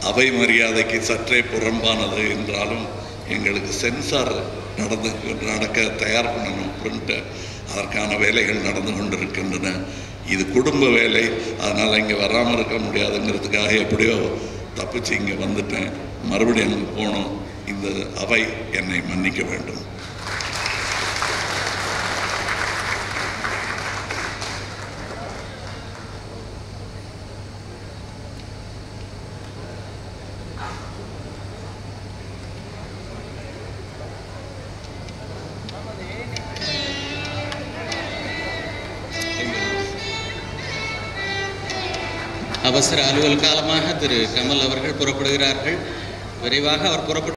அவை மரியாதைக்கு சற்றே புறம்பானது என்றாலும் எங்களுக்கு சென்சார் நடந்து நடக்க தயார் பண்ணணும் பிரிண்ட்டு அதற்கான வேலைகள் நடந்து கொண்டிருக்கின்றன இது குடும்ப வேலை அதனால் இங்கே வராமல் இருக்க முடியாதுங்கிறதுக்காக எப்படியோ தப்பிச்சு இங்கே வந்துட்டேன் மறுபடியும் அங்கே போகணும் இந்த அவை என்னை மன்னிக்க வேண்டும் அவசர அலுவல் காலமாக திரு கமல் அவர்கள் புறப்படுகிறார்கள் விரைவாக அவர் புறப்பட்டு